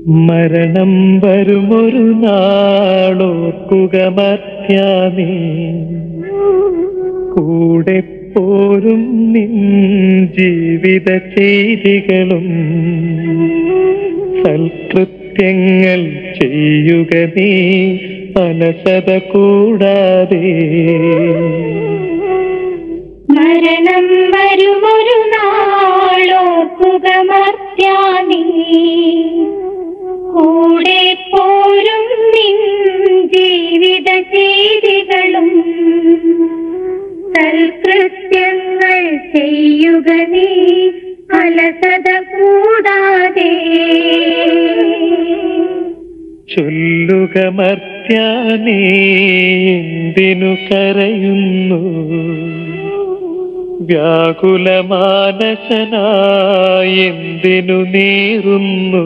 മരണം വരുമൊരു നാളോർക്കുക മർത്യാനീ കൂടെ പോരും നിൻ ജീവിത ചെയ്തികളും സൽകൃത്യങ്ങൾ ചെയ്യുക നീ അലസത കൂടാതെ മരണം വരുമൊരു നാളോർക്കുക മർത്യാനീ കൂടെ പോരും നിൻ ജീവിത ചെയ്തികളും സൽകൃത്യങ്ങൾ ചെയ്യുക നീ അലസത കൂടാതെ ചൊല്ലുക മർത്യാനേ എന്തിനു കരയുന്നു വ്യാകുലമാനസനായി എന്തിനു നീറുന്നു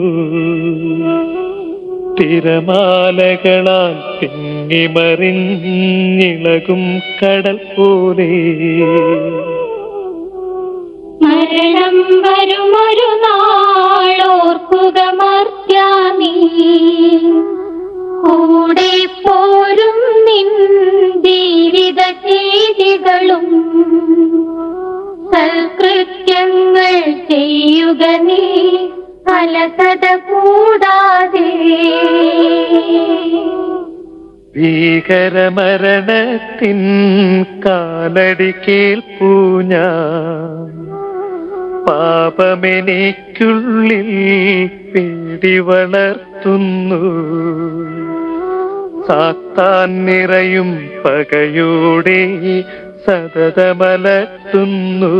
തിരമാലകളാൽ തിങ്ങിമറിഞ്ഞിളകും കടൽ പോലെ മരണം വരുമൊരു നാളോർക്കുക മർത്യാനീ കൂടെ പോരും നിൻ ജീവിത ചെയ്തികളും സൽകൃത്യങ്ങൾ ചെയ്യുക നീ അലസത കൂടാതെ ഭീകരമരണത്തിൻ കാലടി കേൾപ്പൂ ഞാൻ പാപമെനിക്കുള്ളിൽ പേടി വളർത്തുന്നു സാത്താൻ നിറയും പകയോടെ സതതമലർത്തുന്നു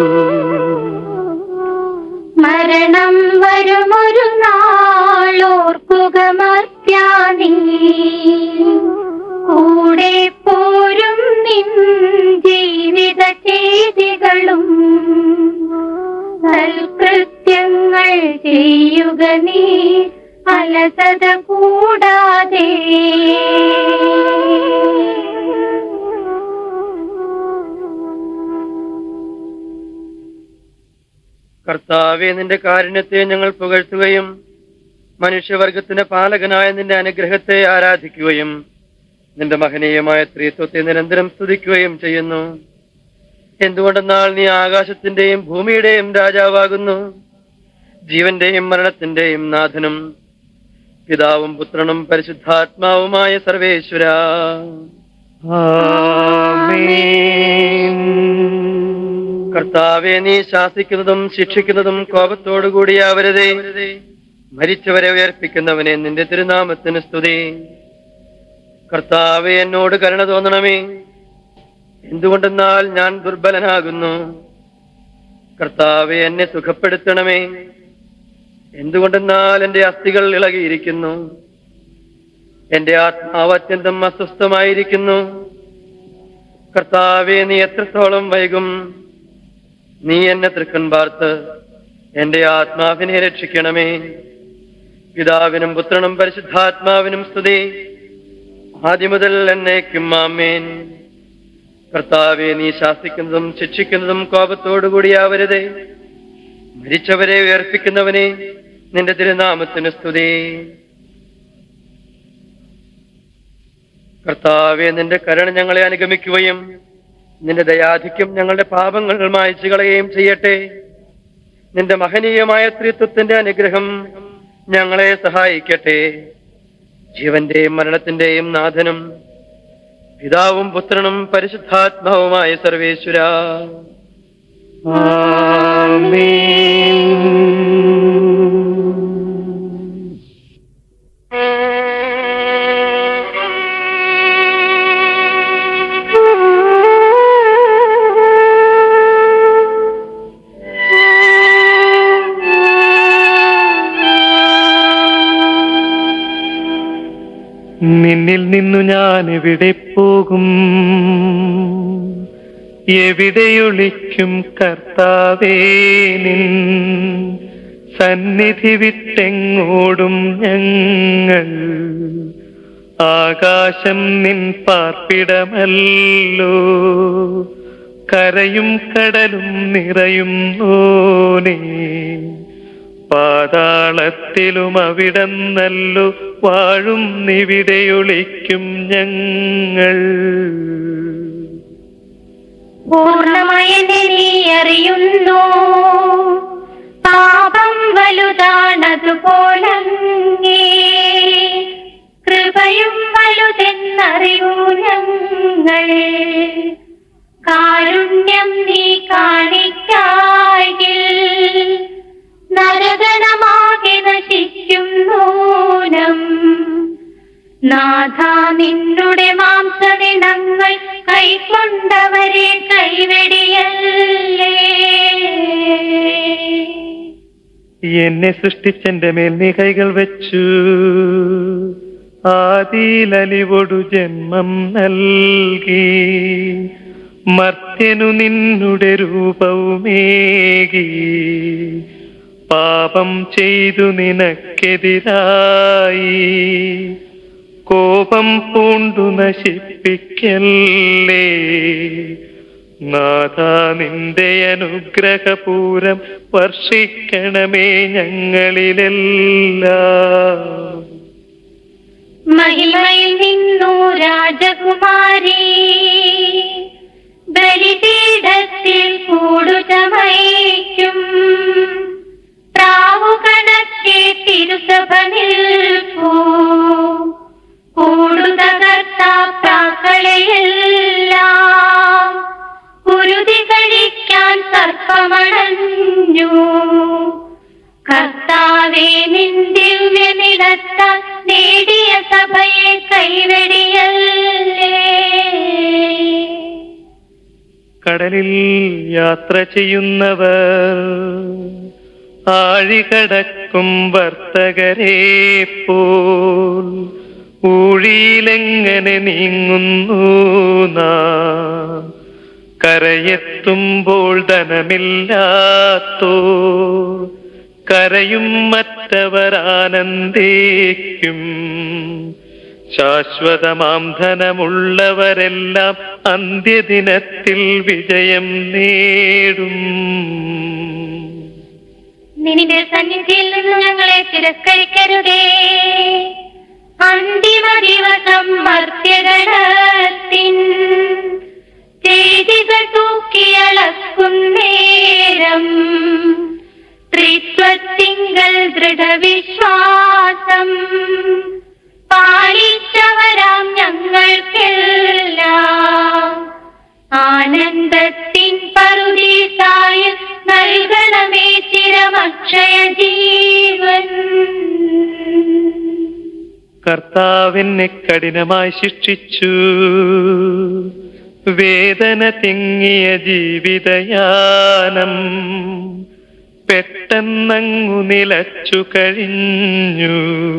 മരണം വരുമൊരു നാളോർക്കുക മർത്യാനീ കൂടെ പോരും നിൻ ജീവിത ചെയ്തികളും സൽകൃത്യങ്ങൾ ചെയ്യുക നീ അലസത കൂടാതെ കർത്താവെ നിന്റെ കാരുണ്യത്തെ ഞങ്ങൾ പുകഴ്ത്തുകയും മനുഷ്യവർഗത്തിന്റെ പാലകനായ നിന്റെ അനുഗ്രഹത്തെ ആരാധിക്കുകയും നിന്റെ മഹനീയമായ സ്ത്രീത്വത്തെ നിരന്തരം സ്തുതിക്കുകയും ചെയ്യുന്നു എന്തുകൊണ്ടെന്നാൽ നീ ആകാശത്തിന്റെയും ഭൂമിയുടെയും രാജാവാകുന്നു ജീവന്റെയും മരണത്തിന്റെയും നാഥനും പിതാവും പുത്രനും പരിശുദ്ധാത്മാവുമായ സർവേശ്വര ആമേൻ കർത്താവെ നീ ശാസിക്കുന്നതും ശിക്ഷിക്കുന്നതും കോപത്തോടുകൂടിയാവരുതേ മരിച്ചവരെ ഉയർപ്പിക്കുന്നവനെ നിന്റെ തിരുനാമത്തിന് സ്തുതി കർത്താവെ എന്നോട് കരുണ തോന്നണമേ എന്തുകൊണ്ടെന്നാൽ ഞാൻ ദുർബലനാകുന്നു കർത്താവെ എന്നെ സുഖപ്പെടുത്തണമേ എന്തുകൊണ്ടെന്നാൽ എന്റെ അസ്ഥികൾ ഇളകിയിരിക്കുന്നു എന്റെ ആത്മാവ് അത്യന്തം അസ്വസ്ഥമായിരിക്കുന്നു കർത്താവെ നീ എത്രത്തോളം വൈകും നീ എന്നെ തൃക്കൻ പാർത്ത് എന്റെ ആത്മാവിനെ രക്ഷിക്കണമേ പിതാവിനും പുത്രനും പരിശുദ്ധാത്മാവിനും സ്തുതി ആദ്യം മുതൽ എന്നേക്കും ആമേൻ കർത്താവെ നീ ശാസിക്കുന്നതും ശിക്ഷിക്കുന്നതും കോപത്തോടുകൂടിയാവരുതേ മരിച്ചവരെ ഉയർപ്പിക്കുന്നവനെ നിന്റെ തിരുനാമത്തിന് സ്തുതി കർത്താവെ നിന്റെ കരുണ ഞങ്ങളെ അനുഗമിക്കുകയും നിന്റെ ദയാധിക്യം ഞങ്ങളുടെ പാപങ്ങൾ മായച്ചു കളയുകയും ചെയ്യട്ടെ നിന്റെ മഹനീയമായ ത്രിത്വത്തിന്റെ അനുഗ്രഹം ഞങ്ങളെ സഹായിക്കട്ടെ ജീവന്റെയും മരണത്തിന്റെയും നാഥനും പിതാവും പുത്രനും പരിശുദ്ധാത്മാവുമായ സർവേശ്വര ആമേൻ നിന്നിൽ നിന്നു ഞാൻ എവിടെ പോകും എവിടെയൊളിക്കും കർത്താവേ നിൻ സന്നിധി വിട്ടെങ്ങോടും ഞങ്ങൾ ആകാശം നിൻ പാർപ്പിടമല്ലോ കരയും കടലും നിറയും ഓനേ പാതാളത്തിലും അവിടന്നല്ലു വാഴും നിവിടെയൊളിക്കും ഞങ്ങൾ പൂർണ്ണമയനെ നീ അറിയുന്നു പാപം വലുതാണതുപോലങ്ങേ കൃപയും വലുതെന്നറിയൂ ഞങ്ങൾ കാരുണ്യം നീ കാണിക്കായിൽ നരകണമാകെ നശിക്കും നൂനം നാഥ നിന്നുടെ മാംസദിനങ്ങൾ കൈക്കൊണ്ടവരെ കൈവെടിയല്ലേ എന്നെ സൃഷ്ടിച്ചെന്റെ മേൽ നീ കൈകൾ വെച്ചു ആദിയിലലിവൊടു ജന്മം നൽകി മർത്യനു നിന്നുടെ രൂപവുമേകി പാപം ചെയ്തു നിനക്കെതിരായി കോപം പൂണ്ടു നശിപ്പിക്കല്ലേ നാഥ നിന്റെ അനുഗ്രഹപൂരം വർഷിക്കണമേ ഞങ്ങളിലെല്ലാം മഹിമയിൽ നിന്നു രാജകുമാരി ബലിപീഠത്തിൽ കൂടുചമയ്ക്കും പ്രാവുകണക്കെ തിരുസഭ നിൽപ്പൂ കൂടുതകർത്താക്കളെയെല്ലാം കുരുതി കഴിക്കാൻ സർപ്പമണഞ്ഞു കർത്താവേ നിൻ ദിവ്യനിടത്താൽ നേടിയ സഭയെ കൈവെടിയല്ലേ കടലിൽ യാത്ര ചെയ്യുന്നവർ ആഴികടക്കും വർത്തകരെ പോൽ ഊഴിയിലെങ്ങനെ നീങ്ങുന്നു നാം കരയെത്തുമ്പോൾ ധനമില്ലാത്തോ കരയും മറ്റവർ ആനന്ദിക്കും ശാശ്വതമാം ധനമുള്ളവരെല്ലാം അന്ത്യദിനത്തിൽ വിജയം നേടും നിന്റെ സന്നിധിയിൽ നിന്ന് ഞങ്ങളെ തിരസ്കരിക്കരുതേ അന്തിമ ദിവസം മർത്യഗണത്തിൻ ചെയ്തികൾ തൂക്കിയളക്കുന്നേരം ത്രിത്വത്തിങ്കൽ ദൃഢവിശ്വാസം പാലിച്ചവരാം ഞങ്ങൾക്കെല്ലാം ആനന്ദത്തിൻ പറുദീസായ നൽകണമേ ചിരമക്ഷയ ജീവൻ കർത്താവിനെ കഠിനമായി ശിക്ഷിച്ചു വേദന തിങ്ങിയ ജീവിതയാനം പെട്ടെന്നങ്ങു നിലച്ചു കഴിഞ്ഞു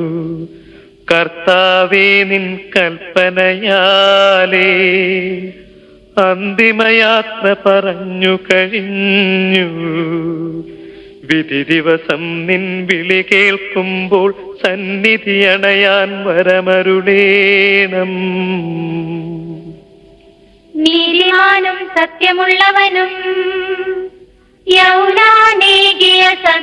കർത്താവേ നിൻ കൽപ്പനയാലേ അന്തിമയാത്ര പറഞ്ഞു കഴിഞ്ഞു വിധി ദിവസം നിൻ വിളി കേൾക്കുമ്പോൾ സന്നിധി അണയാൻ വരമരുളേണം നീതിമാനും സത്യമുള്ളവനും യൗനാനേകിയ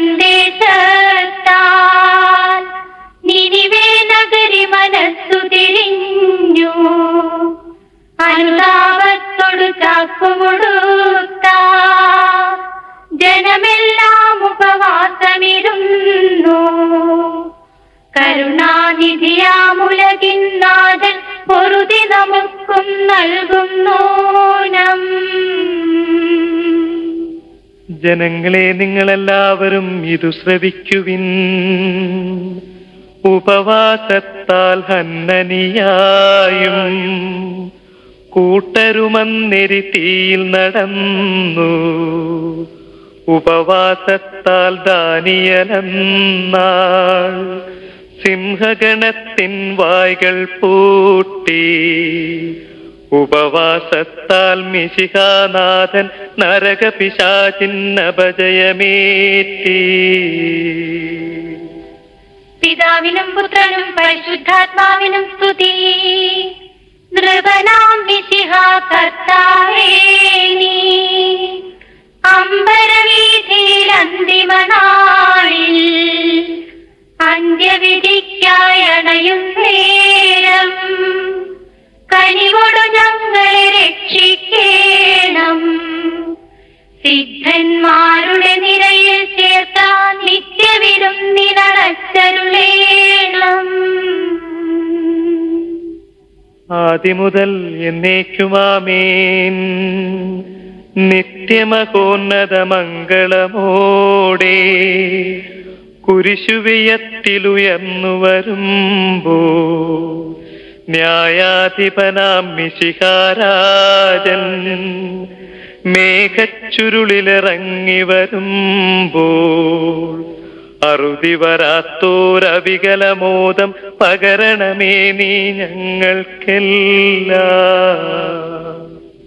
സന്ദേശത്താൽ നിനിവേ നഗരി മനസ്സു തിരിഞ്ഞു അനുതാപത്തോടു ചാക്കുമുടുത്ത ജനമെല്ലാം ഉപവാസമിരുന്നു കരുണാനിധിയാമുലകിൻ നാഥൻ പൊറുതി നമുക്കും നൽകുന്നോനം ജനങ്ങളെ നിങ്ങളെല്ലാവരും ഇതു ശ്രവിക്കുവിൻ ഉപവാസത്താൽ ഹന്നനിയായും കൂട്ടരുമന്നെരി തീയിൽ നടന്നു ഉപവാസത്താൽ ദാനിയലെന്നാൾ സിംഹഗണത്തിൻ വായ്കൾ പൂട്ടി ഉപവാസത്താൽ മിശിഹാനാഥൻ നരകപിശാചിൻ അപജയമേറ്റി പിതാവിനും പുത്രനും പരിശുദ്ധാത്മാവിനും സ്തുതി നൃപനാം വിശിഹ കർത്താവേ നീ അമ്പരവീതിയിൽ അന്തിമനാളിൽ രക്ഷിക്കേണം സിദ്ധന്മാരുടെ നിരയിൽ ചേർത്താൻ നിത്യവിരും നിലച്ചരുളേണം ആദിമുതൽ എന്നേക്കുമാമേൻ നിത്യമകോന്നത മംഗളമോടെ കുരിശുവിയത്തിലുയർന്നു വരുമ്പോ ന്യായാധിപനാം മിശിഹാരാജൻ മേഘച്ചുരുളിലിറങ്ങി വരുമ്പോൾ അറുതി വരാത്തോരവികലമോദം പകരണമേ നീ ഞങ്ങൾക്കെല്ലാം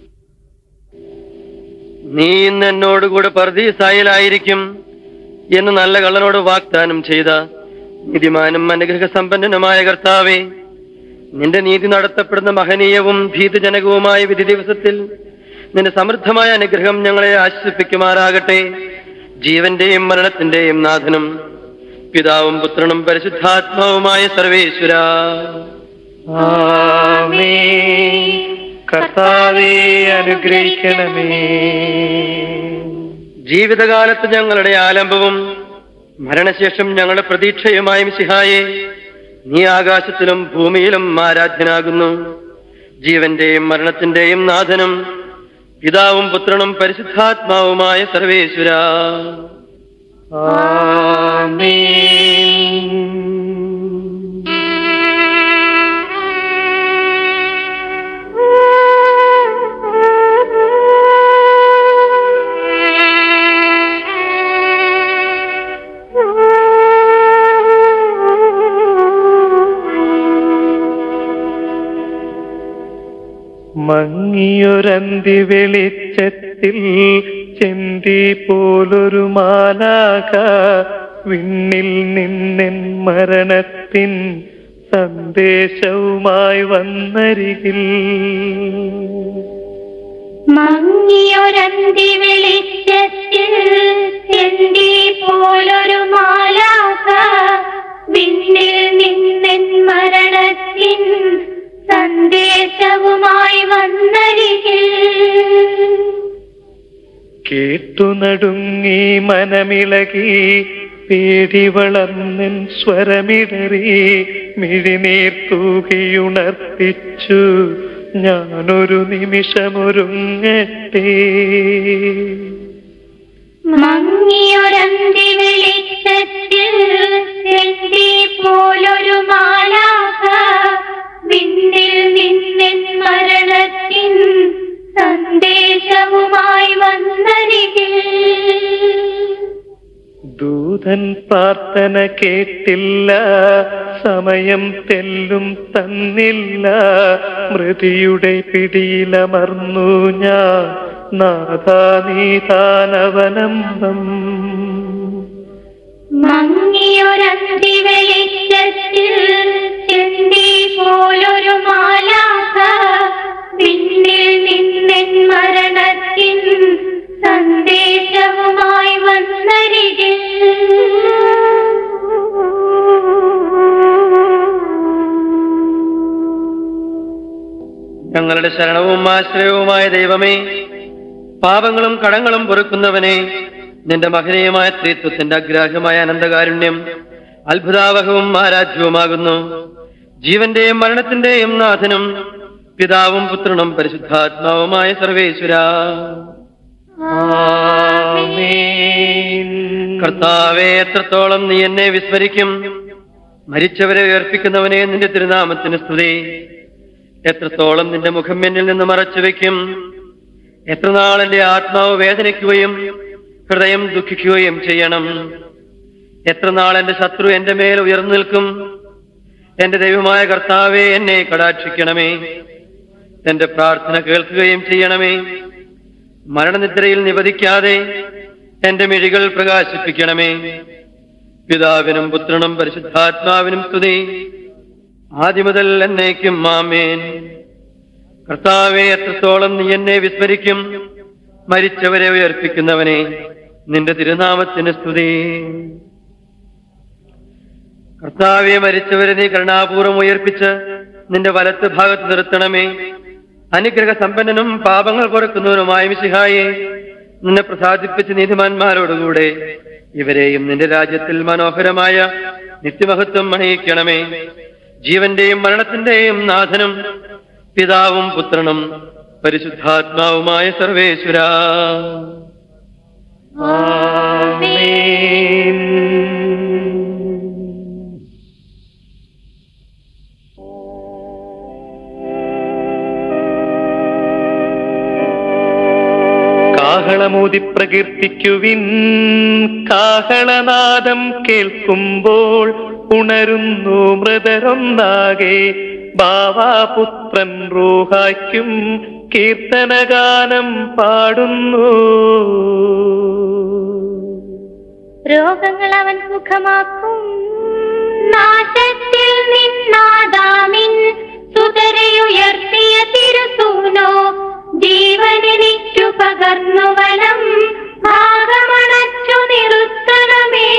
നീ ഇന്ന് എന്നോടുകൂടെ പർദീസായിലായിരിക്കും എന്ന് നല്ല കള്ളനോട് വാഗ്ദാനം ചെയ്ത നീതിമാനും അനുഗ്രഹ സമ്പന്നനുമായ കർത്താവേ നിന്റെ നീതി നടത്തപ്പെടുന്ന മഹനീയവും ഭീതജനകവുമായ വിധി ദിവസത്തിൽ നിന്റെ സമൃദ്ധമായ അനുഗ്രഹം ഞങ്ങളെ ആശ്വസിപ്പിക്കുമാറാകട്ടെ ജീവന്റെയും മരണത്തിന്റെയും നാഥനും പിതാവും പുത്രനും പരിശുദ്ധാത്മാവുമായ സർവേശ്വര ആമേൻ കർത്താവേ അനുഗ്രഹിക്കണമേ ജീവിതകാലത്ത് ഞങ്ങളുടെ ആലംബവും മരണശേഷം ഞങ്ങളുടെ പ്രതീക്ഷയുമായ മിശിഹായെ നീ ആകാശത്തിലും ഭൂമിയിലും ആരാധ്യനാകുന്നു ജീവന്റെയും മരണത്തിന്റെയും നാഥനും പിതാവും പുത്രനും പരിശുദ്ധാത്മാവുമായ സർവേശ്വര ആമേൻ മങ്ങിയൊരന്തി വെളിച്ചത്തിൽ ചെന്തി പോലൊരു മാലാക വിണ്ണിൽ നിന്നെൻ മരണത്തിൻ സന്ദേശവുമായി വന്നരികിൽ മങ്ങിയൊരന്തി വെളിച്ചത്തിൽ ചെന്തി പോലൊരു മാലാക വിണ്ണിൽ നിന്നെൻ മരണത്തിൻ സന്ദേശവുമായി വന്നരികിൽ കേട്ടു നടുങ്ങി മനമിളകി പേടി വളർന്നിൻ സ്വരമിടറി മിഴിനീർ തൂകിയുണർത്തിച്ചു ഞാനൊരു നിമിഷമൊരുങ്ങട്ടെ മങ്ങിയൊരന്തി വെളിച്ചത്തിൽ ചെന്തി പോലൊരു മാലാക വിണ്ണിൽ നിന്നെൻ മരണത്തിൻ സന്ദേശവുമായി വന്നരികിൽ ദൂതൻ പ്രാർത്ഥന കേട്ടില്ല സമയം തെല്ലും തന്നില്ല മൃതിയുടെ പിടിയിലമർന്നു ഞാൻ നാഥാ നീതാനവലംബം മങ്ങിയൊരന്തി വെളിച്ചത്തിൽ ചെന്തി പോലൊരു മാലാക വിണ്ണിൽ നിന്നെൻ മരണത്തിൻ സന്ദേശവുമായി വന്നരികിൽ ഞങ്ങളുടെ ശരണവും ആശ്രയവുമായ ദൈവമേ പാപങ്ങളും കടങ്ങളും പൊറുക്കുന്നവനെ നിന്റെ മഹനീയമായ സ്ത്രീത്വത്തിന്റെ അഗ്രാഹ്യമായ അനന്തകാരുണ്യം അത്ഭുതാവഹവും ആരാധ്യവുമാകുന്നു ജീവന്റെയും മരണത്തിന്റെയും നാഥനും പിതാവും പുത്രനും പരിശുദ്ധാത്മാവുമായ സർവേശ്വര ആമേൻ കർത്താവെ എത്രത്തോളം നീ എന്നെ വിസ്മരിക്കും മരിച്ചവരെ ഉയർപ്പിക്കുന്നവനെ നിന്റെ തിരുനാമത്തിന് സ്തുതി എത്രത്തോളം നിന്റെ മുഖം എന്നിൽ നിന്ന് മറച്ചു വെക്കും എത്ര നാൾ എന്റെ ആത്മാവ് വേദനിക്കുകയും ഹൃദയം ദുഃഖിക്കുകയും ചെയ്യണം എത്ര നാൾ എന്റെ ശത്രു എന്റെ മേൽ ഉയർന്നു നിൽക്കും എന്റെ ദൈവമായ കർത്താവെ എന്നെ കടാക്ഷിക്കണമേ എന്റെ പ്രാർത്ഥന കേൾക്കുകയും ചെയ്യണമേ മരണനിദ്രയിൽ നിവധിക്കാതെ എന്റെ മിഴികൾ പ്രകാശിപ്പിക്കണമേ പിതാവിനും പുത്രനും പരിശുദ്ധാത്മാവിനും സ്തുതി ആദ്യം മുതൽ എന്നേക്കും മാമേൻ കർത്താവെ എത്രത്തോളം നീ എന്നെ വിസ്മരിക്കും മരിച്ചവരെ ഉയർപ്പിക്കുന്നവനെ നിന്റെ തിരുനാമത്തിന് സ്തുതി കർത്താവെ മരിച്ചവരെ നീ കരുണാപൂർവം ഉയർപ്പിച്ച് നിന്റെ വലത്ത് ഭാഗത്ത് നിർത്തണമേ അനുഗ്രഹ സമ്പന്നനും പാപങ്ങൾ കുറക്കുന്നവനുമായ മിശിഹായെ നിന്നെ പ്രസാദിപ്പിച്ച നീതിമാന്മാരോടുകൂടെ ഇവരെയും നിന്റെ രാജ്യത്തിൽ മനോഹരമായ നിത്യമഹത്വം അണിയിക്കണമേ ജീവന്റെയും മരണത്തിന്റെയും നാഥനും പിതാവും പുത്രനും പരിശുദ്ധാത്മാവുമായ സർവേശ്വര കാഹളമൂതി പ്രകീർത്തിക്കുവിൻ കാഹളനാദം കേൾക്കുമ്പോൾ ഉണരുന്നു മൃതരൊന്നാകെ ബാവാപുത്രൻ റൂഹായ്ക്കും കീർത്തനഗാനം പാടുന്നു രോഗങ്ങൾ അവൻ സുഖമാക്കും നാശത്തിൽ നിന്നാദാമിൻ സുതരയുയർത്തിയ തിരുസൂനോ ജീവനെനിക്കു പകർന്നു വലം ഭാഗമണച്ചു നിർത്തണമേ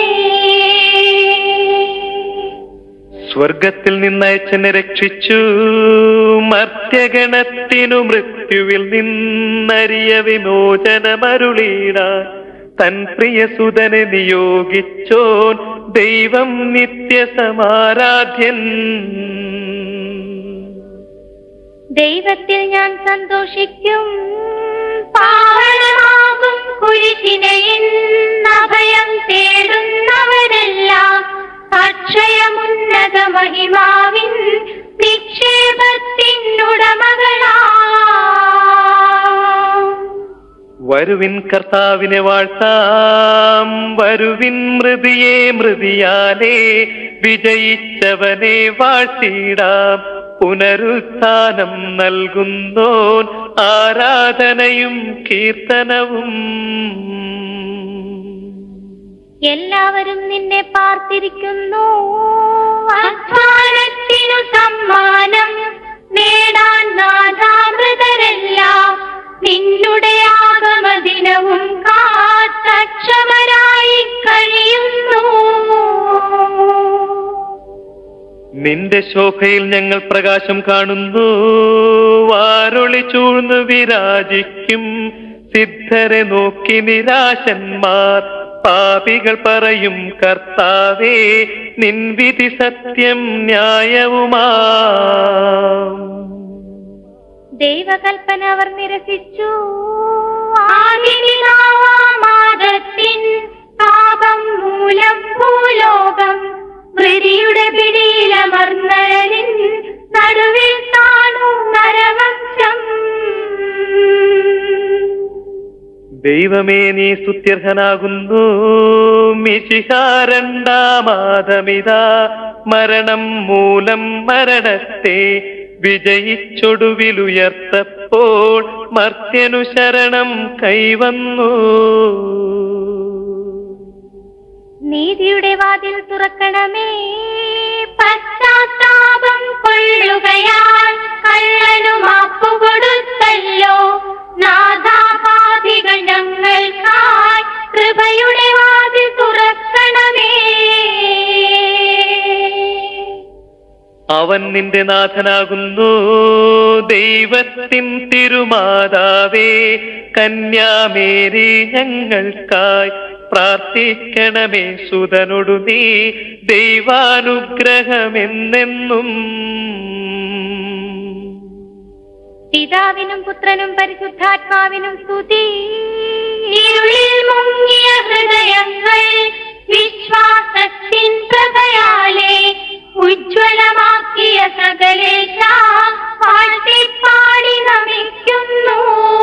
സ്വർഗത്തിൽ നിന്നയച്ചനെ രക്ഷിച്ചു മർത്യഗണത്തിനു മൃത്യുവിൽ നിന്നറിയ വിമോചനമരുളീടാൻ തൻ പ്രിയസുതനെ നിയോഗിച്ചോൻ ദൈവം നിത്യസമാരാധ്യൻ ദൈവത്തിൽ ഞാൻ സന്തോഷിക്കും പാവനമാകും കുരിശിനയിൽ അഭയം തേടുന്നവരെല്ലാം അക്ഷയമുന്നത മഹിമാവിൻ നിക്ഷേപത്തിനുടമകളാ വരുവിൻ കർത്താവിനെ വാഴ്ത്താം വരുവിൻ മൃതിയെ മൃതിയാലേ വിജയിച്ചവനെ വാഴ്ത്തിടാം പുനരുത്ഥാനം നൽകുന്നോൻ ആരാധനയും കീർത്തനവും എല്ലാവരും നിന്നെ പാർത്തിരിക്കുന്നു അധ്വാനത്തിനു സമ്മാനം നേടാൻ നാഥാമൃതരെല്ലാം നിന്നുടെ ആഗമദിനവും കാത്തക്ഷമരായി കഴിയുന്നു നിന്റെ ശോഭയിൽ ഞങ്ങൾ പ്രകാശം കാണുന്നു വാരൊളി ചൂഴ്ന്നു വിരാജിക്കും സിദ്ധരെ നോക്കി നിരാശന്മാർ പാപികൾ പറയും കർത്താവേ നിൻ വിധി സത്യം ന്യായവുമാ ദൈവകൽപ്പന അവർ നിരസിച്ചു ആദിപിതാവാമാദത്തിൻ പാപം മൂലം ഭൂലോകം വൃതിയുടെ പിടിയിലമർന്നലിൻ നടുവിൽ താണു നരവംശം ദൈവമേ നീ സ്തുത്യർഹനാകുന്നു മിശിഹാരണ്ടാമാതമിതാ മരണം മൂലം മരണത്തെ വിജയിച്ചൊടുവിലുയർത്തപ്പോൾ മർത്യനു ശരണം കൈവന്നു നീതിയുടെ വാതിൽ തുറക്കണമേ പശ്ചാത്താപം കൊള്ളുകയാൽ കള്ളനു മാപ്പു കൊടുത്തല്ലോ നാഥാപാതികൾ ഞങ്ങൾക്കായി കൃപയുടെ വാതിൽ തുറക്കണമേ അവൻ നിന്റെ നാഥനാകുന്നു ദൈവത്തിൻ തിരുമാതാവേ കന്യാമേരി ഞങ്ങൾക്കായി പ്രാർത്ഥിക്കണമേ സുതനൊടു നീ ദൈവാനുഗ്രഹമെന്നെന്നും പിതാവിനും പുത്രനും പരിശുദ്ധാത്മാവിനും സ്തുതി ഇരുളിൽ മുങ്ങിയ ഹൃദയങ്ങൾ വിശ്വാസത്തിൻ പ്രഭയാലെ ഉജ്ജ്വലമാക്കിയ സകലേശ പാടി നമിക്കുന്നു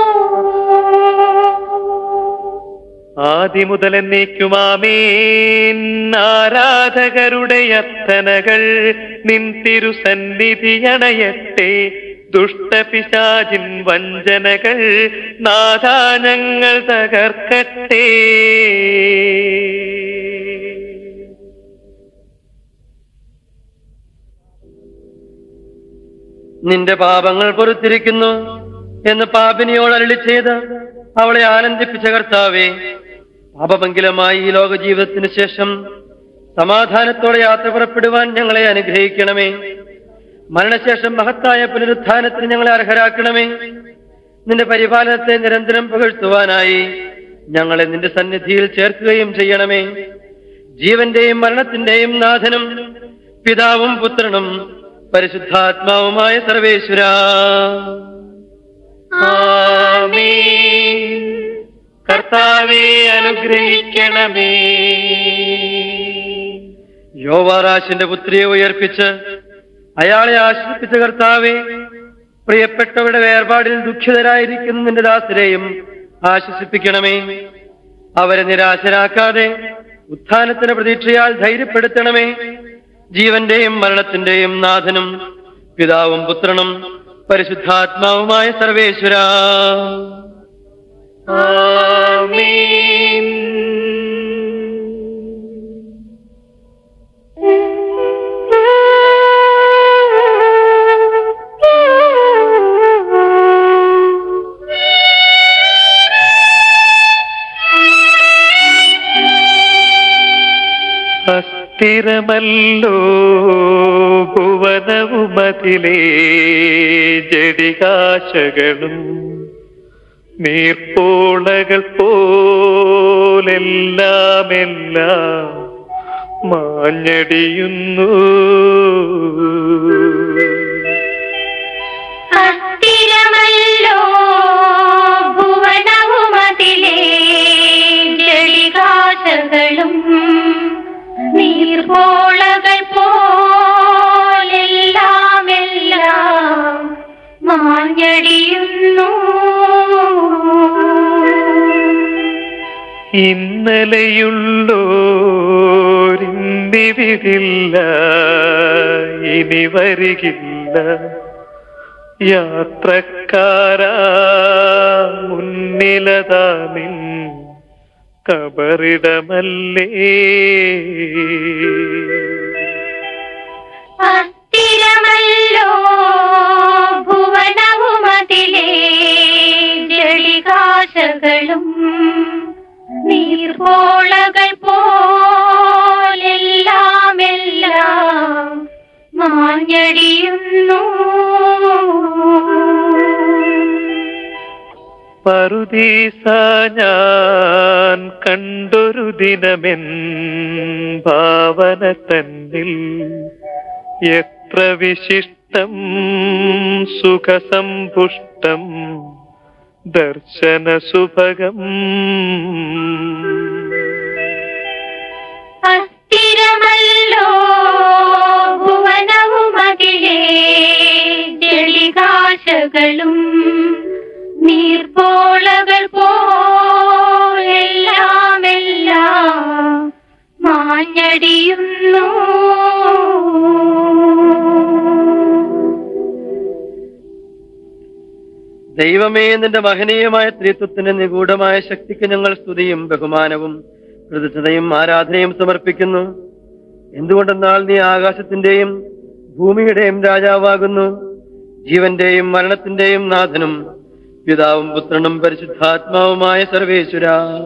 ആദിമുതൽ എന്നേക്കുമാമേൻ ആരാധകരുടെ അർത്ഥനകൾ നിൻ തിരുസന്നിധി അണയട്ടെ ദുഷ്ടപിശാചിൻ വഞ്ചനകൾ നാദാനങ്ങൾ തകർക്കട്ടെ നിന്റെ പാപങ്ങൾ പൊറത്തിരിക്കുന്നു എന്ന് പാപിനിയോട് അരളി ചെയ്ത് അവളെ ആനന്ദിപ്പിച്ച കർത്താവേ പാപമംഗലമായി ഈ ലോക ജീവിതത്തിന് ശേഷം സമാധാനത്തോടെ യാത്ര പുറപ്പെടുവാൻ ഞങ്ങളെ അനുഗ്രഹിക്കണമേ മരണശേഷം മഹത്തായ പുനരുത്ഥാനത്തിന് ഞങ്ങളെ അർഹരാക്കണമേ നിന്റെ പരിപാലനത്തെ നിരന്തരം പുകഴ്ത്തുവാനായി ഞങ്ങളെ നിന്റെ സന്നിധിയിൽ ചേർക്കുകയും ചെയ്യണമേ ജീവന്റെയും മരണത്തിന്റെയും നാഥനും പിതാവും പുത്രനും പരിശുദ്ധാത്മാവുമായ സർവേശ്വര ആമേൻ കർത്താവെ അനുഗ്രഹിക്കണമേ യോവാറാശിന്റെ പുത്രിയെ ഉയർപ്പിച്ച് അയാളെ ആശ്രയിപ്പിച്ച കർത്താവെ പ്രിയപ്പെട്ടവരുടെ വേർപാടിൽ ദുഃഖിതരായിരിക്കുന്ന നിന്റെ ദാസരെയും ആശ്വസിപ്പിക്കണമേ അവരെ നിരാശരാക്കാതെ ഉത്ഥാനത്തിന് പ്രതീക്ഷയാൽ ധൈര്യപ്പെടുത്തണമേ ജീവന്റെയും മരണത്തിന്റെയും നാഥനും പിതാവും പുത്രനും പരിശുദ്ധാത്മാവുമായ സർവേശ്വര ആമേൻ അസ്ഥിരമല്ലോ ഭുവനവുമതിലേ ജടികാശകളും നീർപ്പോളകൾ പോലെല്ലാമെല്ലാം മാഞ്ഞടിയുന്നു അസ്ഥിരമല്ലോ ഭുവനവുമതിലേ ജളികാശകളും നീർപോളകൾ പോലെല്ലാമെല്ലാം മാഞ്ഞടിയുന്നു ഇന്നലെയുള്ളോരിന്നിവിടില്ല ഇനി വരികില്ല യാത്രക്കാരാ മുന്നിലതാ നിൻ കബറിടമല്ലേ അസ്ഥിരമല്ലോ ഭുവനവുമതിലേ ജളികാശകളും നീർപോളകൾ പോലെല്ലാമെല്ലാം മാഞ്ഞടിയുന്നു പറുദീസ ഞാൻ കണ്ടൊരു ദിനമെൻ ഭാവന തന്നിൽ എത്ര വിശിഷ്ടം സുഖസമ്പുഷ്ടം ദർശന സുഭഗം അസ്ഥിരമല്ലോ ഭുവനവുമതിലേ ജളികാശകളും നീർപ്പോളകൾ പോലെല്ലാമെല്ലാം മാഞ്ഞടിയുന്നു ദൈവമേ നിന്റെ മഹനീയമായ ത്രിത്വത്തിന്റെ നിഗൂഢമായ ശക്തിക്ക് ഞങ്ങൾ സ്തുതിയും ബഹുമാനവും കൃതജ്ഞതയും ആരാധനയും സമർപ്പിക്കുന്നു എന്തുകൊണ്ടെന്നാൽ നീ ആകാശത്തിന്റെയും ഭൂമിയുടെയും രാജാവാകുന്നു ജീവന്റെയും മരണത്തിന്റെയും നാഥനും പിതാവും പുത്രനും പരിശുദ്ധാത്മാവുമായ സർവേശ്വര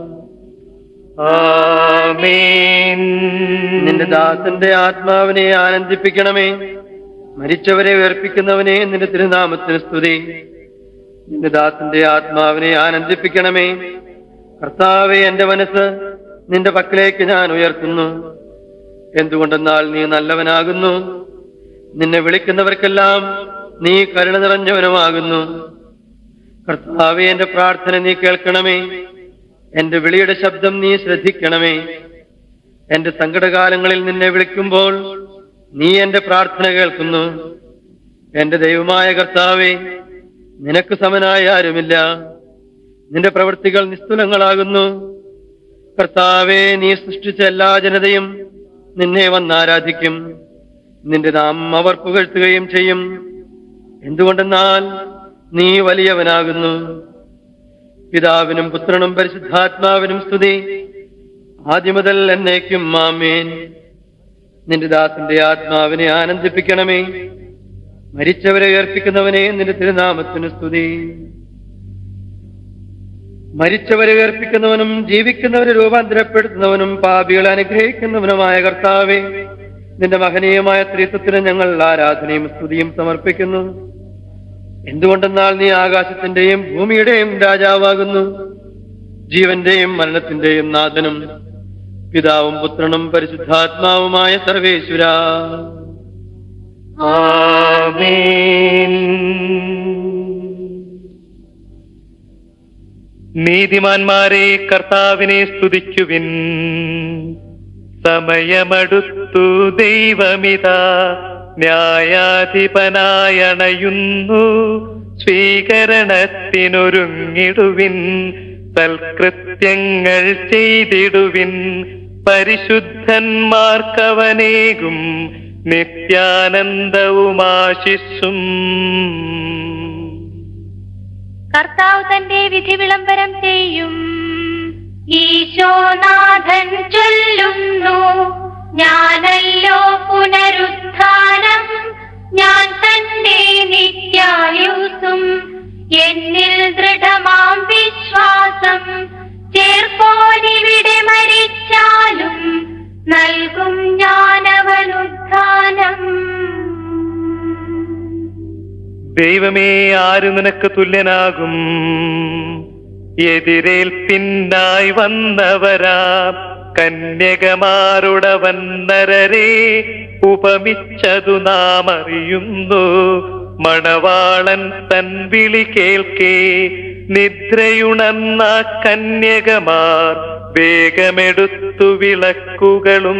ആമേൻ നിന്റെ ദാസന്റെ ആത്മാവിനെ ആനന്ദിപ്പിക്കണമേ മരിച്ചവരെ ഉയർപ്പിക്കുന്നവനെ നിന്റെ തിരുനാമത്തിന് സ്തുതി നിന്റെ ദാസന്റെ ആത്മാവിനെ ആനന്ദിപ്പിക്കണമേ കർത്താവെ എന്റെ മനസ്സ് നിന്റെ പക്കലേക്ക് ഞാൻ ഉയർത്തുന്നു എന്തുകൊണ്ടെന്നാൽ നീ നല്ലവനാകുന്നു നിന്നെ വിളിക്കുന്നവർക്കെല്ലാം നീ കരുണ നിറഞ്ഞവനുമാകുന്നു കർത്താവെ എന്റെ പ്രാർത്ഥന നീ കേൾക്കണമേ എന്റെ വിളിയുടെ ശബ്ദം നീ ശ്രദ്ധിക്കണമേ എന്റെ സങ്കടകാലങ്ങളിൽ നിന്നെ വിളിക്കുമ്പോൾ നീ എന്റെ പ്രാർത്ഥന കേൾക്കുന്നു എന്റെ ദൈവമായ കർത്താവെ നിനക്ക് സമനായ ആരുമില്ല നിന്റെ പ്രവൃത്തികൾ നിസ്തുലങ്ങളാകുന്നു കർത്താവെ നീ സൃഷ്ടിച്ച എല്ലാ ജനതയും നിന്നെ വന്നാരാധിക്കും നിന്റെ നാം അവർ പുകഴ്ത്തുകയും ചെയ്യും എന്തുകൊണ്ടെന്നാൽ നീ വലിയവനാകുന്നു പിതാവിനും പുത്രനും പരിശുദ്ധാത്മാവിനും സ്തുതി ആദ്യം മുതൽ എന്നേക്കും മാമേൻ നിന്റെ ദാസന്റെ ആത്മാവിനെ ആനന്ദിപ്പിക്കണമേ മരിച്ചവരെ ഉയർപ്പിക്കുന്നവനെ നിന്റെ തിരുനാമത്തിന് സ്തുതി മരിച്ചവരെ ഉയർപ്പിക്കുന്നവനും ജീവിക്കുന്നവരെ രൂപാന്തരപ്പെടുത്തുന്നവനും പാപികളെ അനുഗ്രഹിക്കുന്നവനുമായ കർത്താവെ നിന്റെ മഹനീയമായ ത്രിത്വത്തിന് ഞങ്ങൾ ആരാധനയും സ്തുതിയും സമർപ്പിക്കുന്നു എന്തുകൊണ്ടെന്നാൽ നീ ആകാശത്തിന്റെയും ഭൂമിയുടെയും രാജാവാകുന്നു ജീവന്റെയും മരണത്തിന്റെയും നാഥനും പിതാവും പുത്രനും പരിശുദ്ധാത്മാവുമായ സർവേശ്വര ആമേൻ നീതിമാന്മാരെ കർത്താവിനെ സ്തുതിക്കുവിൻ സമയമടുത്തു ദൈവമിതാ ന്യായാധിപനായണയുന്നു സ്വീകരണത്തിനൊരുങ്ങിടുവിൻ സൽകൃത്യങ്ങൾ ചെയ്തിടുവിൻ പരിശുദ്ധന്മാർക്കവനേകും നിത്യാനന്ദവുമാശിസ്സും കർത്താവ് തന്റെ വിധി വിളംബരം ചെയ്യും ഈശോനാഥൻ ചൊല്ലുന്നു ഞാനല്ലോ പുനരുത്ഥാനം ഞാൻ തന്നെ നിത്യായുസും എന്നിൽ ദൃഢമാം വിശ്വാസം ചേർപ്പോനിവിടെ മരിച്ചാലും നൽകും ഞാനവനുത്ഥാനം ദൈവമേ ആര് നിനക്ക് തുല്യനാകും എതിരേൽപ്പിന്നായി വന്നവരാ കന്യകമാരുടവൻ നരരെ ഉപമിച്ചതു നാം അറിയുന്നു മണവാളൻ തൻ വിളി കേൾക്കേ നിദ്രയുണർന്ന കന്യകമാർ വേഗമെടുത്തു വിളക്കുകളും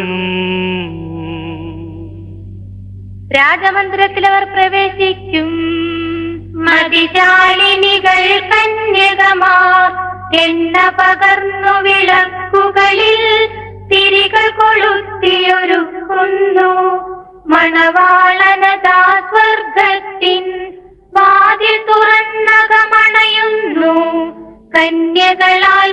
രാജമന്ദിരത്തിൽ അവർ പ്രവേശിക്കും മതിശാലിനികൾ കന്യകമാർ എണ്ണ പകർന്നു വിളക്കുകളിൽ തിരികൾ കൊളുത്തിയൊരുക്കുന്നു മണവാളനതാ സ്വർഗത്തിൻ വാതിൽ തുറന്നകമണയുന്നു കന്യകളാൽ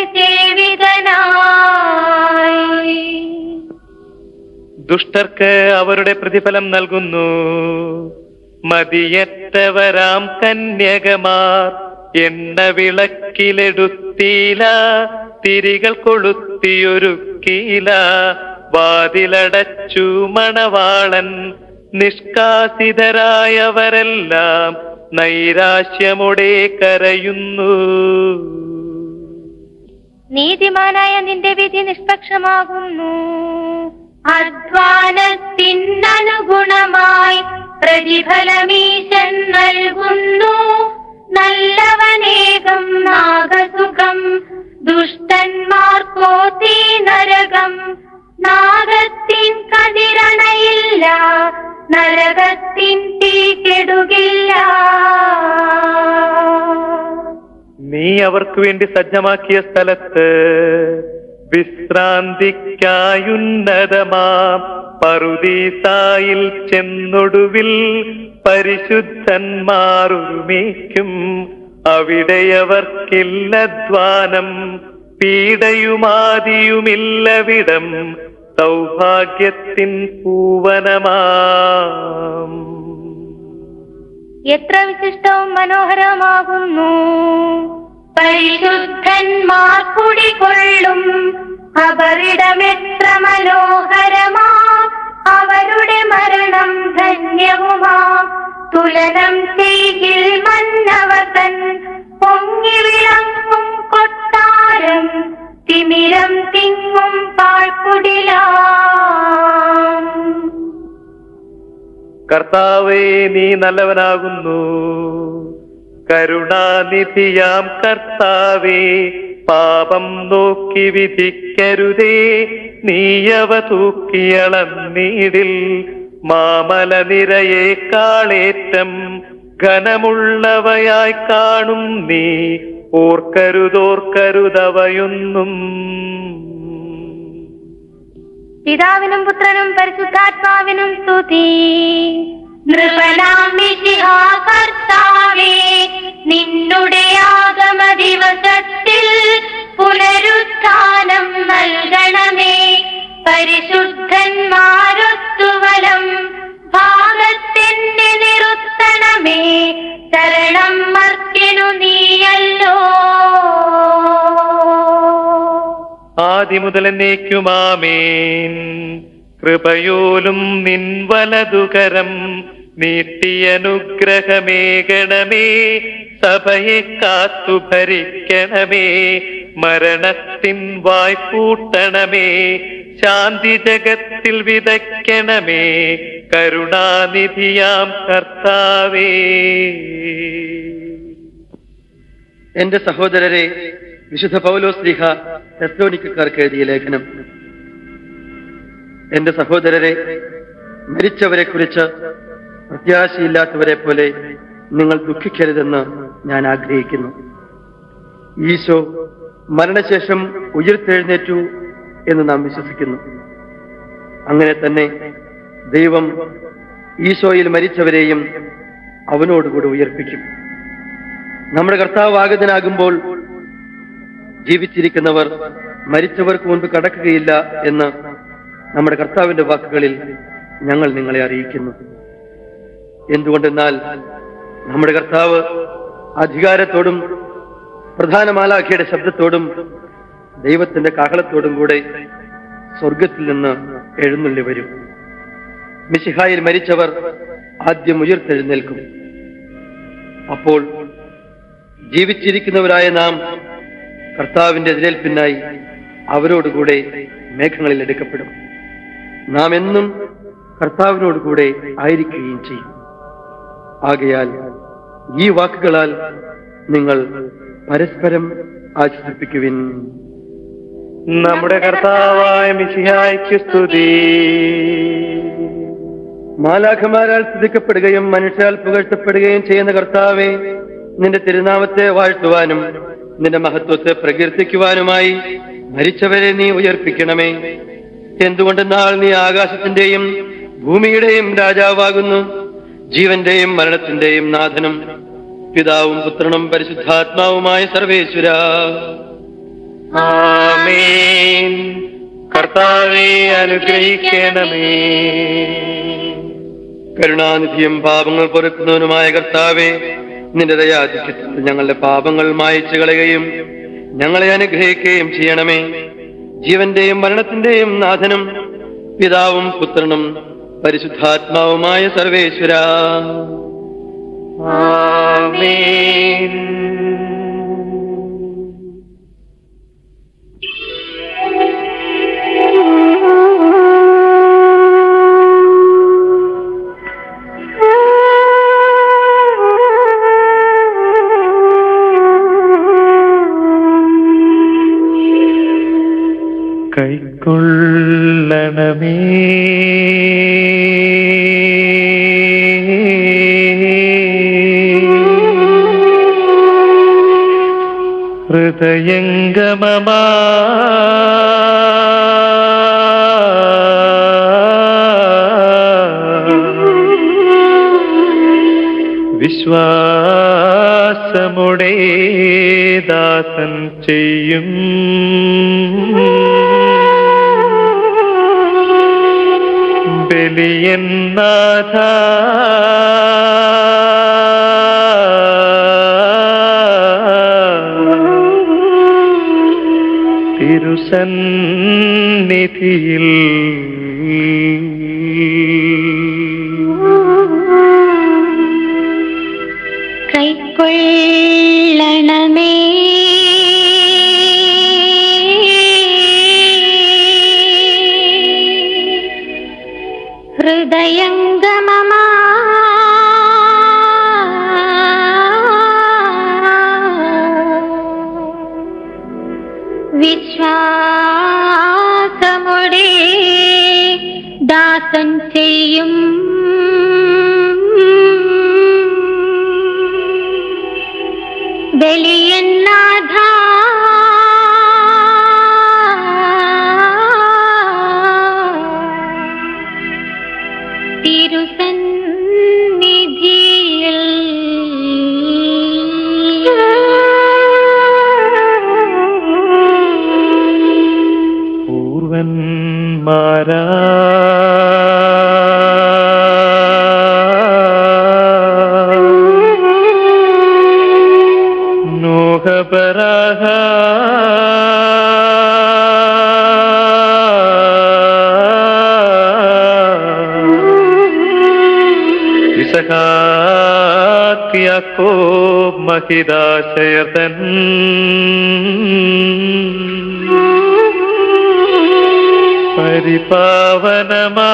പരിസേവിതനായി ദുഷ്ടർക്ക് അവരുടെ പ്രതിഫലം നൽകുന്നു മതിയറ്റവരാം കന്യകമാർ എണ്ണ വിളക്കിലെടുത്തീല തിരികൾ കൊളുത്തിയൊരുക്കീല വാതിലടച്ചു മണവാളൻ നിഷ്കാസിതരായവരെല്ലാം നൈരാശ്യമോടെ കരയുന്നു നീതിമാനായ നിന്റെ വിധി നിഷ്പക്ഷമാകുന്നു അധ്വാനത്തിനനുഗുണമായി പ്രതിഫലമീശൻ നൽകുന്നു നല്ലവനേകം നാഗസുഖം ദുഷ്ടന്മാർക്കോ തീ നരകം നാഗത്തിൻ കതിരണയില്ല നരകത്തിൻ തീ കെടുകില്ല നീ അവർക്ക് വേണ്ടി സജ്ജമാക്കിയ സ്ഥലത്ത് വിശ്രാന്തിക്കായുന്നതമാം പറുദീസായിൽ ചെന്നൊടുവിൽ പരിശുദ്ധന്മാരുമേക്കും അവിടെയവർക്കില്ലധ്വാനം പീഡയുമാതിയുമില്ലവിടം സൗഭാഗ്യത്തിൻ പൂവനമാം എത്ര വിശിഷ്ടവും മനോഹരമാകുന്നു പരിശുദ്ധന്മാർ കുടികൊള്ളും അവരിടമെത്ര മനോഹരമാ അവരുടെ മരണം ധന്യവുമാ തുലനം ചെയ്യിൽ മന്നവതൻ പൊങ്ങി വിളങ്ങും കൊട്ടാരം തിമിരം തിങ്ങും പാഴ്ക്കുടിലാം കർത്താവേ നീ നല്ലവനാകുന്നു കരുണാനിധിയാം കർത്താവേ പാപം നോക്കി വിധിക്കരുതേ നീയവ തൂക്കിയളന്നീടിൽ മാമല നിരയെ കാളേറ്റം ഘനമുള്ളവയായി കാണും നീ ഓർക്കരുതോർക്കരുതവയൊന്നും പിതാവിനും പുത്രനും പരിശുദ്ധാത്മാവിനും സ്തുതി നൃപനാം മിശിഹാ കർത്താവേ നിന്നുടെ ആഗമ ദിവസത്തിൽ പുനരുത്ഥാനം നൽകണമേ പരിശുദ്ധന്മാരൊത്തുവലം ഭാഗത്തിന്റെ നിറുത്തണമേ ശരണം മർത്തിനു നീയല്ലോ ആദിമുതൽ എന്നേക്കുമാമേൻ കൃപയോലും നിൻ വലതുകരം നീട്ടിയനുഗ്രഹമേകണമേ സഭയെ കാത്തു ഭരിക്കണമേ മരണത്തിൻ വായ്പൂട്ടണമേ ശാന്തി ജഗത്തിൽ വിതയ്ക്കണമേ കരുണാനിധിയാം കർത്താവേ എന്റെ സഹോദരരെ വിശുദ്ധ പൗലോസ് ലീഹ തെസ്ലോനിക്കാർക്ക് എഴുതിയ ലേഖനം എന്റെ സഹോദരരെ മരിച്ചവരെ കുറിച്ച് പ്രത്യാശയില്ലാത്തവരെ പോലെ നിങ്ങൾ ദുഃഖിക്കരുതെന്ന് ഞാൻ ആഗ്രഹിക്കുന്നു ഈശോ മരണശേഷം ഉയർത്തെഴുന്നേറ്റു എന്ന് നാം വിശ്വസിക്കുന്നു അങ്ങനെ തന്നെ ദൈവം ഈശോയിൽ മരിച്ചവരെയും അവനോടുകൂടി ഉയർപ്പിക്കും നമ്മുടെ കർത്താവ് ആഗതനാകുമ്പോൾ ജീവിച്ചിരിക്കുന്നവർ മരിച്ചവർക്ക് മുൻപ് കടക്കുകയില്ല എന്ന് നമ്മുടെ കർത്താവിന്റെ വാക്കുകളിൽ ഞങ്ങൾ നിങ്ങളെ അറിയിക്കുന്നു എന്തുകൊണ്ടെന്നാൽ നമ്മുടെ കർത്താവ് അധികാരത്തോടും പ്രധാന മാലാഖയുടെ ശബ്ദത്തോടും ദൈവത്തിന്റെ കാഹളത്തോടും കൂടെ സ്വർഗത്തിൽ നിന്ന് എഴുന്നള്ളി വരും മിശിഹായിൽ മരിച്ചവർ ആദ്യം ഉയർത്തെഴുന്നേൽക്കും അപ്പോൾ ജീവിച്ചിരിക്കുന്നവരായ നാം കർത്താവിന്റെ എതിരേൽപ്പിനായി അവരോടുകൂടെ മേഘങ്ങളിൽ എടുക്കപ്പെടും നാം എന്നും കർത്താവിനോടുകൂടെ ആയിരിക്കുകയും ചെയ്യും ആകയാൽ ഈ വാക്കുകളാൽ നിങ്ങൾ പരസ്പരം ആശ്വസിപ്പിക്കുവിൻ നമ്മുടെ കർത്താവായ മിശിഹായ്ക്ക് സ്തുതി മാലാഖമാരാൽ സ്തുതിക്കപ്പെടുകയും മനുഷ്യാൽ പുകഴ്ത്തപ്പെടുകയും ചെയ്യുന്ന കർത്താവെ നിന്റെ തിരുനാമത്തെ വാഴ്ത്തുവാനും നിന്റെ മഹത്വത്തെ പ്രകീർത്തിക്കുവാനുമായി മരിച്ചവരെ നീ ഉയർപ്പിക്കണമേ എന്തുകൊണ്ടെന്നാൽ നീ ആകാശത്തിന്റെയും ഭൂമിയുടെയും രാജാവാകുന്നു ജീവന്റെയും മരണത്തിന്റെയും നാഥനും പിതാവും പുത്രനും പരിശുദ്ധാത്മാവുമായ സർവേശ്വര ആമേൻ കർത്താവെ അനുഗ്രഹിക്കണമേ കരുണാനിധിയും പാപങ്ങൾ പൊറുക്കുന്നവനുമായ കർത്താവെ നിന്റെ ദയാധിക്യത്തിൽ ഞങ്ങളുടെ പാപങ്ങൾ മായച്ചു കളയുകയും ഞങ്ങളെ അനുഗ്രഹിക്കുകയും ചെയ്യണമേ ജീവന്റെയും മരണത്തിന്റെയും നാഥനും പിതാവും പുത്രനും പരിശുദ്ധാത്മാവുമായ സർവേശ്വര ആമേൻ കൈക്കൊള്ളണമേ ഹൃദയംഗമമാ വിശ്വാസമുടെ ദാസൻ ചെയ്യും ബലിയൻ നാഥ തിരുസന്നിധിയിൽ കൈക്കൊള്ളണമേ ഹൃദയംഗമമാ വിശ്വാസമുടെ ദാസൻ ചെയ്യും ബലിയന്നാഥ തിരുസന്നിധിയിൽ പൂർവന്മാരാ നോഹപരാഹ യാക്കോബ് മഹിതാശയതൻ പരിപാവനമാ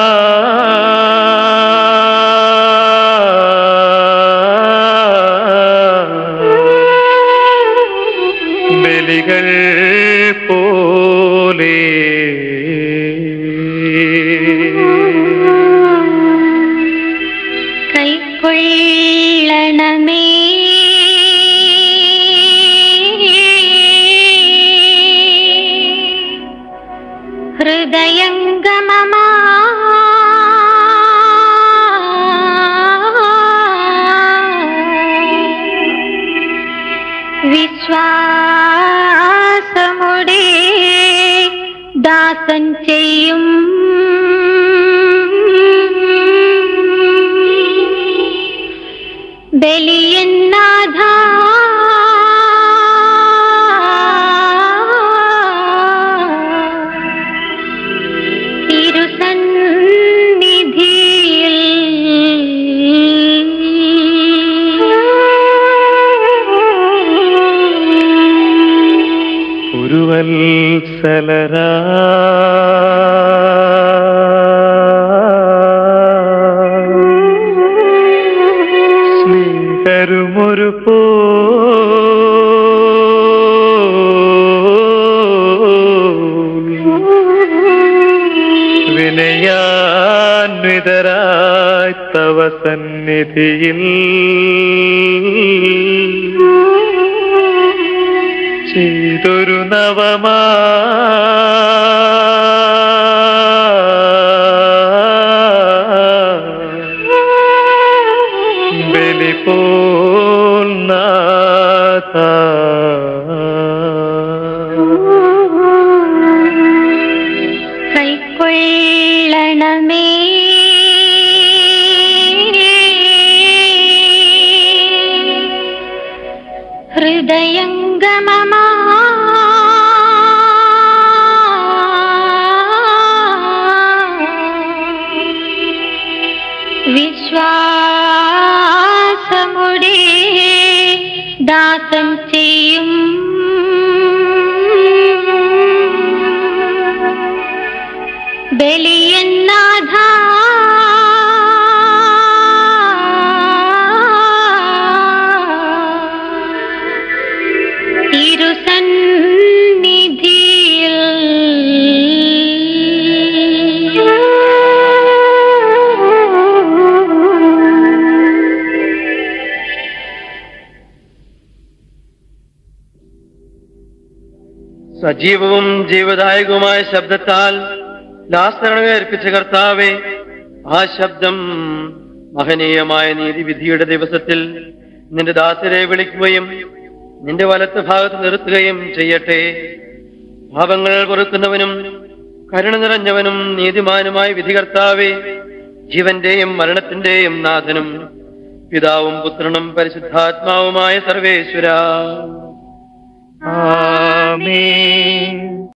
ബലികൾ പോലെ കൈക്കൊള്ളണമേ ഹൃദയംഗമമാ വിശ്വാസമുടെ ദാസൻ ചെയ്യും ബലിയന്നാഥ തിരുസന്നിധിയിൽ ഉരുവത്സലരാ സ്നേഹരുമൊരു പോ വിനയാന്വിതരായി തവ സന്നിധിയിൽ ചെയ്തൊരു നവമാ ബലി പോൽ നാഥ കൈക്കൊള്ളണമേ ഹൃദയംഗമമാ വിശ്വാസമുടെ ദാസം ചെയ്യും ബലിയന്നാഥ തിരുസന്നിധിയിൽ സജീവവും ജീവദായകവുമായ ശബ്ദത്താൽ ലാസരണമേ അർപ്പിച്ച കർത്താവെ ആ ശബ്ദം മഹനീയമായ നീതിവിധിയുടെ ദിവസത്തിൽ നിന്റെ ദാസരെ വിളിക്കുകയും നിന്റെ വലത്ത് ഭാഗത്ത് നിർത്തുകയും ചെയ്യട്ടെ പാപങ്ങൾ പൊറുക്കുന്നവനും കരുണ നിറഞ്ഞവനും നീതിമാനുമായ വിധികർത്താവെ ജീവന്റെയും മരണത്തിന്റെയും നാഥനും പിതാവും പുത്രനും പരിശുദ്ധാത്മാവുമായ സർവേശ്വര ആമേൻ